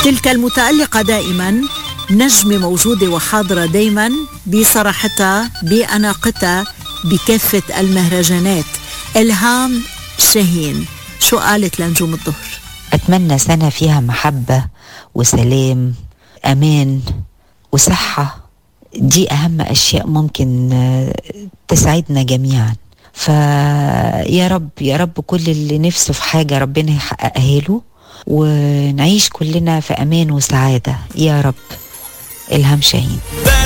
تلك المتألقة دائما نجمة موجودة وحاضرة دايما بصراحتها بأناقتها بكافة المهرجانات إلهام شاهين شو قالت لنجوم الظهر أتمنى سنة فيها محبة وسلام أمان وصحة دي أهم أشياء ممكن تسعدنا جميعا فيا رب يا رب كل اللي نفسه في حاجة ربنا يحققها له ونعيش كلنا في أمان وسعادة يا رب إلهام شاهين